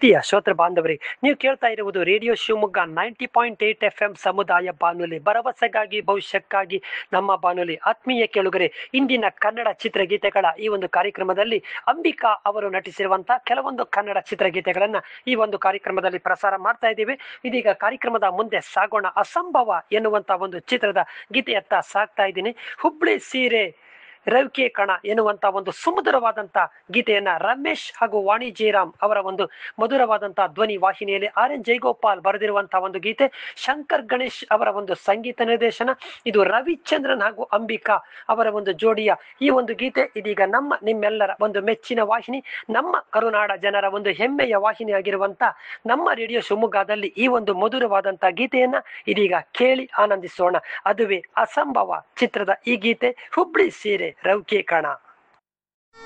ಪ್ರೀತಿಯ ಶ್ರೋತೃ ಬಾಂಧವರೇ ನೀವು ಕೇಳ್ತಾ ಇರುವುದು radio Shivamogga ninety point eight F M ಸಮುದಾಯ ಬಾನುಲಿ ಭರವಸೆಗಾಗಿ ಭವಿಷ್ಯಕ್ಕಾಗಿ ನಮ್ಮ ಬಾನುಲಿ ಆತ್ಮೀಯ ಕೇಳುಗರೆ ಇಂದಿನ ಕನ್ನಡ ಚಿತ್ರಗೀತೆಗಳ ಈ ಒಂದು ಕಾರ್ಯಕ್ರಮದಲ್ಲಿ ಅಂಬಿಕಾ ಅವರು ನಟಿಸಿರುವಂತಹ ಕೆಲವೊಂದು ಕನ್ನಡ ಚಿತ್ರಗೀತೆಗಳನ್ನ ಈ ಒಂದು ಕಾರ್ಯಕ್ರಮದಲ್ಲಿ ಪ್ರಸಾರ ಮಾಡ್ತಾ ಇದ್ದೀವಿ ಇದೀಗ ಕಾರ್ಯಕ್ರಮದ ಮುಂದೆ ಸಾಗೋಣ ಅಸಂಭವ ಎನ್ನುವಂತ ಒಂದು ಚಿತ್ರದ ಗೀತೆಯತ್ತ ಸಾಗ್ತಾ ಇದ್ದೀನಿ ಹುಬ್ಳಿ ಸೀರೆ ರವಿಕೆ ಕಣ ಎನ್ನುವಂತ ಒಂದು ಸುಮಧುರವಾದಂತ ಗೀತೆಯನ್ನ ರಮೇಶ್ ಹಾಗೂ ವಾಣಿ ಜಯರಾಮ್ ಅವರ ಒಂದು ಮಧುರವಾದಂತ ಧ್ವನಿ ವಾಹಿನಿಯಲ್ಲಿ ಆರ್ ಎನ್ ಜೈಗೋಪಾಲ್ ಬರೆದಿರುವಂತಹ ಒಂದು ಗೀತೆ ಶಂಕರ್ ಗಣೇಶ್ ಅವರ ಒಂದು ಸಂಗೀತ ನಿರ್ದೇಶನ ಇದು ರವಿಚಂದ್ರನ್ ಹಾಗೂ ಅಂಬಿಕಾ ಅವರ ಒಂದು ಜೋಡಿಯ ಈ ಒಂದು ಗೀತೆ ಇದೀಗ ನಮ್ಮ ನಿಮ್ಮೆಲ್ಲರ ಒಂದು ಮೆಚ್ಚಿನ ವಾಹಿನಿ ನಮ್ಮ ಕರುನಾಡ ಜನರ ಒಂದು ಹೆಮ್ಮೆಯ ವಾಹಿನಿ ಆಗಿರುವಂತ ನಮ್ಮ ರೇಡಿಯೋ ಶಿವಮೊಗ್ಗದಲ್ಲಿ ಈ ಒಂದು ಮಧುರವಾದಂತ ಗೀತೆಯನ್ನ ಇದೀಗ ಕೇಳಿ ಆನಂದಿಸೋಣ ಅದುವೇ ಅಸಂಭವ ಚಿತ್ರದ ಈ ಗೀತೆ ಹುಬ್ಳಿ ಸೀರೆ ರೌಕೆ ಕಣ